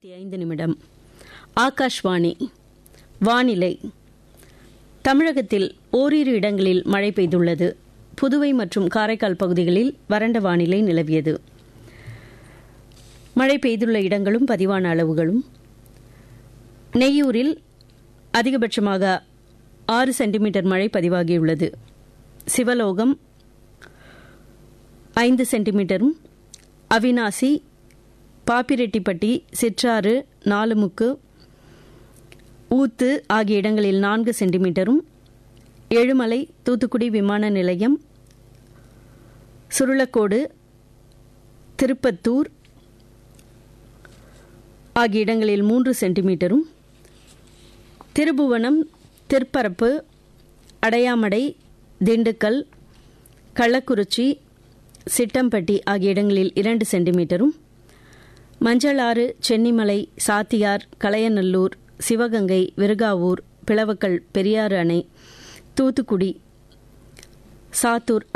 நாற்பத்தி ஐந்து நிமிடம் ஆகாஷ்வாணி வானிலை தமிழகத்தில் ஓரிரு இடங்களில் மழை பெய்துள்ளது புதுவை மற்றும் காரைக்கால் பகுதிகளில் வறண்ட வானிலை நிலவியது மழை பெய்துள்ள இடங்களும் பதிவான அளவுகளும் நெய்யூரில் அதிகபட்சமாக ஆறு சென்டிமீட்டர் மழை பதிவாகியுள்ளது சிவலோகம் ஐந்து சென்டிமீட்டரும் அவினாசி பாப்பிரெட்டிப்பட்டி சிற்றாறு நாலுமுக்கு ஊத்து ஆகிய இடங்களில் நான்கு சென்டிமீட்டரும் ஏழுமலை தூத்துக்குடி விமான நிலையம் சுருளக்கோடு திருப்பத்தூர் ஆகிய இடங்களில் மூன்று சென்டிமீட்டரும் திருபுவனம் திருப்பரப்பு அடையாமடை திண்டுக்கல் கள்ளக்குறிச்சி சிட்டம்பட்டி ஆகிய இடங்களில் இரண்டு சென்டிமீட்டரும் மஞ்சளாறு சென்னிமலை சாத்தியார் கலையநல்லூர் சிவகங்கை விருகாவூர் பிளவக்கல் பெரியாறு அணை தூத்துக்குடி சாத்தூர்